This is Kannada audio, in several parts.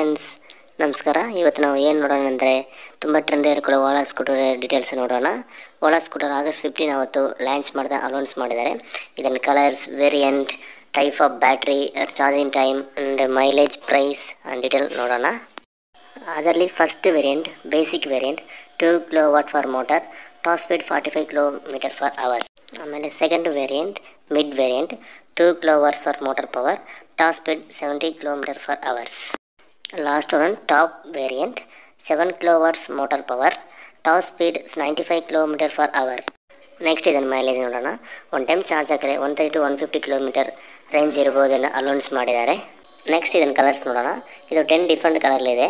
ಫ್ರೆಂಡ್ಸ್ ನಮಸ್ಕಾರ ಇವತ್ತು ನಾವು ಏನು ನೋಡೋಣ ಅಂದರೆ ತುಂಬ ಟ್ರೆಂಡ್ ಇರ್ಕೊಳ್ಳೋ ಓಲಾ ಸ್ಕೂಟರ್ ಡೀಟೇಲ್ಸ್ ನೋಡೋಣ ಓಲಾ ಸ್ಕೂಟರ್ ಆಗಸ್ಟ್ ಫಿಫ್ಟೀನ್ ಅವತ್ತು ಲಾಂಚ್ ಮಾಡಿದ ಅನೌನ್ಸ್ ಮಾಡಿದ್ದಾರೆ ಇದನ್ನು colours variant type of battery charging time and mileage price and detail ನೋಡೋಣ ಅದರಲ್ಲಿ first variant basic variant two kilo watt for motor top speed forty five kilometre for hours ಆಮೇಲೆ second variant mid variant two kilo hours for motor power top speed seventy kilometre for hours last one top variant seven kilo hours motor power top speed ninety five kilometre for hour next ಇದನ್ನು ಮೈಲೇಜ್ ನೋಡೋಣ ಒನ್ ಟೈಮ್ ಚಾರ್ಜ್ ಹಾಕಿದ್ರೆ one thirty to one fifty kilometre range ಇರ್ಬೋದನ್ನು ಅಲೌನ್ಸ್ ಮಾಡಿದ್ದಾರೆ ನೆಕ್ಸ್ಟ್ ಇದನ್ನು ಕಲರ್ಸ್ ನೋಡೋಣ ಇದು ಟೆನ್ ಡಿಫ್ರೆಂಟ್ ಕಲರ್ಲಿದೆ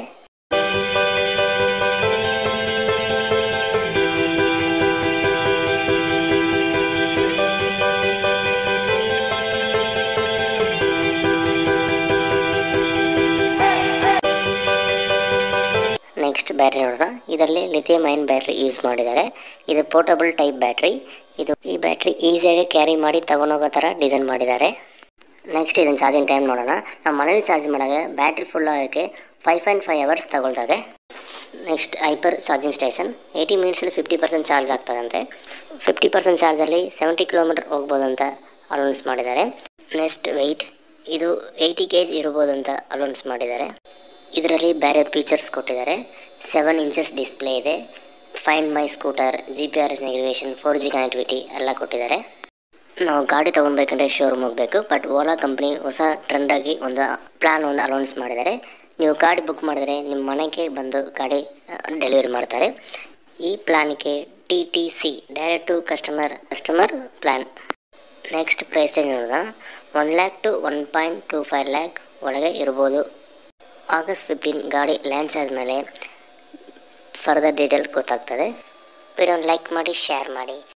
ನೆಕ್ಸ್ಟ್ ಬ್ಯಾಟ್ರಿ ನೋಡೋಣ ಇದರಲ್ಲಿ ಲಿಥಿಯಂ ಐನ್ ಬ್ಯಾಟ್ರಿ ಯೂಸ್ ಮಾಡಿದ್ದಾರೆ ಇದು ಪೋರ್ಟಬಲ್ ಟೈಪ್ ಬ್ಯಾಟ್ರಿ ಇದು ಈ ಬ್ಯಾಟ್ರಿ ಈಸಿಯಾಗಿ ಕ್ಯಾರಿ ಮಾಡಿ ತಗೊಂಡೋಗೋ ಥರ ಡಿಸೈನ್ ಮಾಡಿದ್ದಾರೆ ನೆಕ್ಸ್ಟ್ ಇದನ್ನು ಚಾರ್ಜಿಂಗ್ ಟೈಮ್ ನೋಡೋಣ ನಮ್ಮ ಮನೇಲಿ ಚಾರ್ಜ್ ಮಾಡಾಗ ಬ್ಯಾಟ್ರಿ ಫುಲ್ ಆಗೋಕ್ಕೆ ಫೈವ್ ಪಾಯಿಂಟ್ ಫೈವ್ ಅವರ್ಸ್ ತಗೊಳ್ತದೆ next hyper charging station eighty ಮಿನಿಟ್ಸಲ್ಲಿ ಫಿಫ್ಟಿ ಪರ್ಸೆಂಟ್ ಚಾರ್ಜ್ ಆಗ್ತದಂತೆ ಫಿಫ್ಟಿ ಪರ್ಸೆಂಟ್ ಚಾರ್ಜಲ್ಲಿ ಸೆವೆಂಟಿ ಕಿಲೋಮೀಟರ್ ಹೋಗ್ಬೋದು ಅಂತ ಅನೌನ್ಸ್ ಮಾಡಿದ್ದಾರೆ ನೆಕ್ಸ್ಟ್ ವೆಯ್ಟ್ ಇದು ಏಯ್ಟಿ ಕೆ ಜಿ ಇರ್ಬೋದು ಅಂತ ಅನೌನ್ಸ್ ಮಾಡಿದ್ದಾರೆ ಇದರಲ್ಲಿ ಬೇರೆ ಫೀಚರ್ಸ್ ಕೊಟ್ಟಿದ್ದಾರೆ ಸೆವೆನ್ ಇಂಚಸ್ ಡಿಸ್ಪ್ಲೇ ಇದೆ find my scooter G P R S navigation four G connectivity ಎಲ್ಲ ಕೊಟ್ಟಿದ್ದಾರೆ ನಾವು ಗಾಡಿ ತೊಗೊಬೇಕಂದ್ರೆ ಶೋರೂಮ್ ಹೋಗಬೇಕು ಬಟ್ ಓಲಾ ಕಂಪ್ನಿ ಹೊಸ ಟ್ರೆಂಡಾಗಿ ಒಂದು ಪ್ಲ್ಯಾನ್ ಒಂದು ಅನೌನ್ಸ್ ಮಾಡಿದ್ದಾರೆ ನೀವು ಗಾಡಿ ಬುಕ್ ಮಾಡಿದ್ರೆ ನಿಮ್ಮ ಮನೆಗೆ ಬಂದು ಗಾಡಿ ಡೆಲಿವರಿ ಮಾಡ್ತಾರೆ ಈ ಪ್ಲ್ಯಾನ್ಗೆ T T C direct to customer customer plan next price change ನೋಡಿದ one lakh to one point two five lakh ಒಳಗೆ ಇರ್ಬೋದು ಆಗಸ್ಟ್ ಫಿಫ್ಟೀನ್ ಗಾಡಿ ಲಾಂಚ್ ಆದಮೇಲೆ ಫರ್ದರ್ ಡೀಟೇಲ್ ಗೊತ್ತಾಗ್ತದೆ ವಿಡಿಯೋ ಲೈಕ್ ಮಾಡಿ ಶೇರ್ ಮಾಡಿ